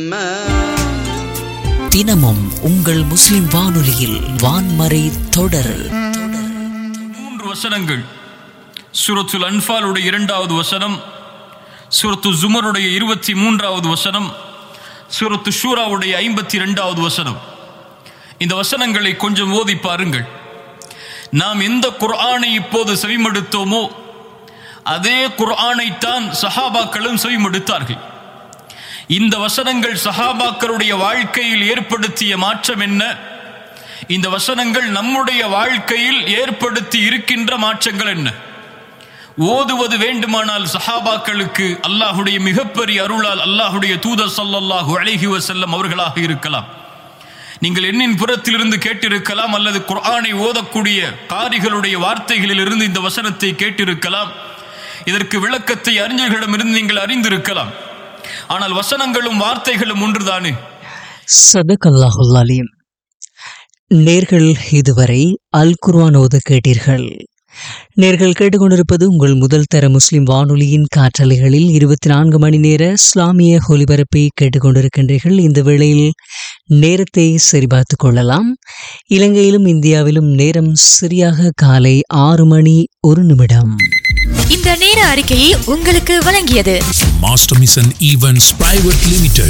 தினமும் உங்கள் முஸ்லிம் வானொலியில் வான்மறை தொடர் மூன்று வசனங்கள் சூரத்துல் அன்ஃபாலுடைய இரண்டாவது வசனம் சூரத்து ஜுமருடைய இருபத்தி மூன்றாவது வசனம் சூரத்து ஷூராவுடைய ஐம்பத்தி இரண்டாவது வசனம் இந்த வசனங்களை கொஞ்சம் ஓதி பாருங்கள் நாம் எந்த குர்ஆனை இப்போது செவிமடுத்தோமோ அதே குர்ஆனைத்தான் சஹாபாக்களும் செவிமடுத்தார்கள் இந்த வசனங்கள் சஹாபாக்களுடைய வாழ்க்கையில் ஏற்படுத்திய மாற்றம் என்ன இந்த வசனங்கள் நம்முடைய வாழ்க்கையில் ஏற்படுத்தி இருக்கின்ற மாற்றங்கள் என்ன ஓதுவது வேண்டுமானால் சஹாபாக்களுக்கு அல்லாஹுடைய மிகப்பெரிய அருளால் அல்லாஹுடைய தூதர் ஸல்லல்லாஹு அலைஹி வஸல்லம் அவர்களாக இருக்கலாம் நீங்கள் எண்ணின் புறத்திலிருந்து கேட்டிருக்கலாம் அல்லது குர்ஆனை ஓதக்கூடிய காரிகளுடைய வார்த்தைகளிலிருந்து இந்த வசனத்தை கேட்டிருக்கலாம் இதற்கு விளக்கத்தை அறிஞர்களிடமிருந்து நீங்கள் அறிந்திருக்கலாம் ஆனால் வசனங்களும் வார்த்தைகளும் ஒன்றுதானே சதகல்லாஹுல் அலீம் நேர்கள் இதுவரை அல் குர்ஆன் ஓத கேட்டீர்கள் நேர்கள் கேட்டுக்கொண்டிருப்பது உங்கள் முதல் தர முஸ்லிம் வானொலியின் காற்றலைகளில் இருபத்தி நான்கு மணி நேர இஸ்லாமிய ஒலிபரப்பை கேட்டுக்கொண்டிருக்கின்றீர்கள் இந்த வேளையில் நேரத்தை சரிபார்த்துக் கொள்ளலாம் இலங்கையிலும் இந்தியாவிலும் நேரம் சரியாக காலை ஆறு மணி ஒரு நிமிடம் இந்த நேர அறிக்கையை உங்களுக்கு வழங்கியது Master Mission Events Private Limited.